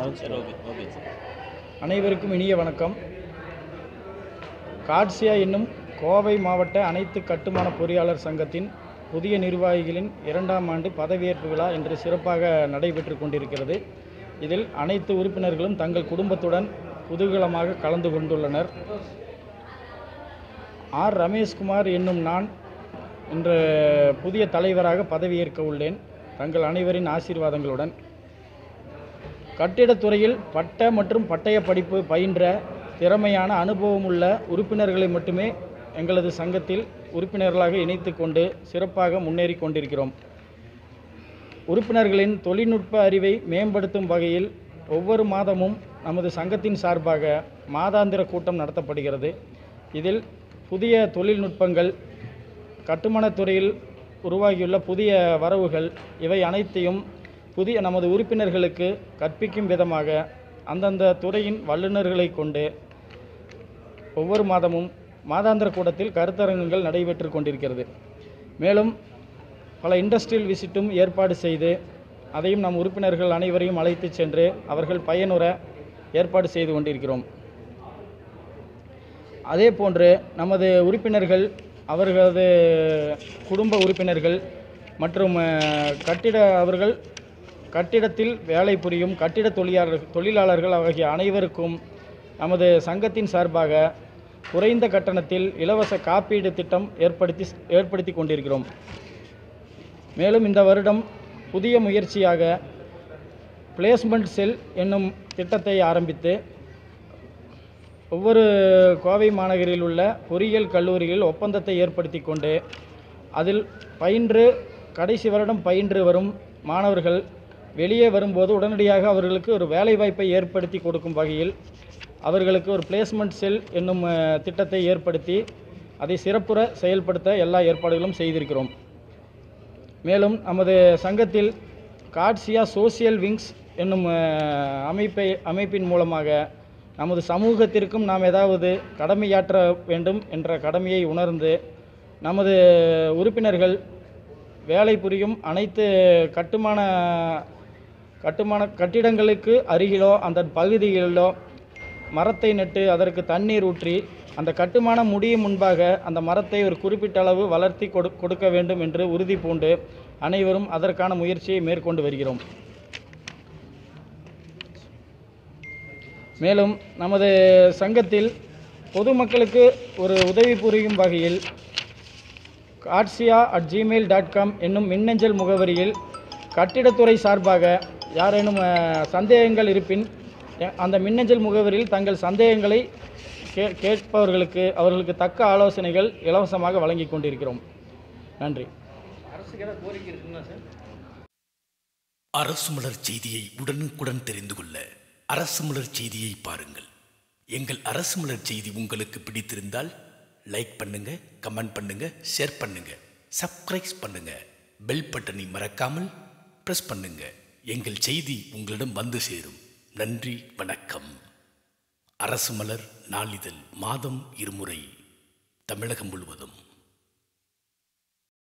சரி okay okay sir அனைவருக்கும் இனிய வணக்கம் காட்சியா என்னும் கோவை மாவட்ட அனைத்து கட்டுமான பொறியாளர் சங்கத்தின் புதிய நிர்வாகிகளின் இரண்டாம் ஆண்டு பதவியேற்பு விழா இன்று சிறப்பாக நடைபெற்று கொண்டிருக்கிறது இதில் அனைத்து உறுப்பினர்களும் தங்கள் குடும்பத்துடன் குதூகலமாக கலந்து கொண்டுள்ளனர் ஆர் ரமேஷ்குமார் என்னும் நான் இன்று புதிய தலைவராக பதவியேற்க உள்ளேன் தங்கள் அனைவரின் ஆசீர்வாதங்களுடன் கட்டிடத்துறையில் பட்ட மற்றும் பட்டய படிப்பு பயின்ற திறமையான அனுபவமுள்ள உறுப்பினர்களை மட்டுமே எங்களது சங்கத்தில் உறுப்பினர்களாக இணைத்து கொண்டு சிறப்பாக முன்னேறி கொண்டிருக்கிறோம் உறுப்பினர்களின் தொழில்நுட்ப அறிவை மேம்படுத்தும் வகையில் ஒவ்வொரு மாதமும் நமது சங்கத்தின் சார்பாக மாதாந்திர கூட்டம் நடத்தப்படுகிறது இதில் புதிய தொழில்நுட்பங்கள் கட்டுமானத் துறையில் உருவாகியுள்ள புதிய வரவுகள் இவை அனைத்தையும் புதிய நமது உறுப்பினர்களுக்கு கற்பிக்கும் விதமாக அந்தந்த துறையின் வல்லுநர்களை கொண்டு ஒவ்வொரு மாதமும் மாதாந்திர கூட்டத்தில் கருத்தரங்குகள் நடைபெற்று கொண்டிருக்கிறது மேலும் பல இண்டஸ்ட்ரியல் விசிட்டும் ஏற்பாடு செய்து அதையும் நம் உறுப்பினர்கள் அனைவரையும் அழைத்து சென்று அவர்கள் பயனுற ஏற்பாடு செய்து கொண்டிருக்கிறோம் அதே போன்று நமது உறுப்பினர்கள் அவர்களது குடும்ப உறுப்பினர்கள் மற்றும் அஹ், கட்டிட அவர்கள் கட்டிடத்தில் வேலை புரியும் கட்டிட தொழிலாளர் தொழிலாளர்கள் ஆகிய அனைவருக்கும் நமது சங்கத்தின் சார்பாக குறைந்த கட்டணத்தில் இலவச காப்பீடு திட்டம் ஏற்படுத்தி ஏற்படுத்தி கொண்டிருக்கிறோம் மேலும் இந்த வருடம் புதிய முயற்சியாக பிளேஸ்மெண்ட் செல் என்னும் திட்டத்தை ஆரம்பித்து ஒவ்வொரு கோவை மாநகரில் உள்ள பொறியியல் கல்லூரிகளில் ஒப்பந்தத்தை ஏற்படுத்தி கொண்டு அதில் பயின்று கடைசி வருடம் பயின்று வரும் மாணவர்கள் வெளியே வரும்போது உடனடியாக அவர்களுக்கு ஒரு வேலைவாய்ப்பை ஏற்படுத்தி கொடுக்கும் வகையில் அவர்களுக்கு ஒரு பிளேஸ்மெண்ட் செல் என்னும் அஹ், திட்டத்தை ஏற்படுத்தி அதை சிறப்புற செயல்படுத்த எல்லா ஏற்பாடுகளும் செய்திருக்கிறோம் மேலும் நமது சங்கத்தில் காட்சியா சோசியல் விங்ஸ் என்னும் அஹ், அமைப்பை அமைப்பின் மூலமாக நமது சமூகத்திற்கும் நாம் ஏதாவது கடமையாற்ற வேண்டும் என்ற கடமையை உணர்ந்து நமது உறுப்பினர்கள் வேலை புரியும் அனைத்து கட்டுமான கட்டுமான கட்டிடங்களுக்கு அருகிலோ அந்த பகுதிகளிலோ மரத்தை நட்டு அதற்கு தண்ணீர் ஊற்றி அந்த கட்டுமானம் முடியும் முன்பாக அந்த மரத்தை ஒரு குறிப்பிட்ட அளவு வளர்த்தி கொடு கொடுக்க வேண்டும் என்று உறுதி பூண்டு அனைவரும் அதற்கான முயற்சியை மேற்கொண்டு வருகிறோம் மேலும் நமது சங்கத்தில் பொதுமக்களுக்கு ஒரு உதவி புரியும் வகையில் காட்சியா அட் ஜிமெயில் டாட் காம் என்னும் மின்னஞ்சல் முகவரியில் கட்டிடத்துறை சார்பாக யாரேனும் அஹ், சந்தேகங்கள் இருப்பின் எ- அந்த மின்னஞ்சல் முகவரியில் தங்கள் சந்தேகங்களை கே கேட்பவர்களுக்கு அவர்களுக்கு தக்க ஆலோசனைகள் இலவசமாக வழங்கி கொண்டிருக்கிறோம் நன்றி அரசு மலர் செய்தியை உடனுக்குடன் தெரிந்து கொள்ள அரசு மலர் செய்தியை பாருங்கள் எங்கள் அரசு மலர் செய்தி உங்களுக்கு பிடித்திருந்தால் லைக் பண்ணுங்க கமெண்ட் பண்ணுங்க ஷேர் பண்ணுங்க சப்ஸ்கிரைப் பண்ணுங்க பெல் பட்டனை மறக்காமல் பிரஸ் பண்ணுங்க எங்கள் செய்தி உங்களிடம் வந்து சேரும் நன்றி வணக்கம் அரசு மலர் நாளிதழ் மாதம் இருமுறை தமிழகம் முழுவதும்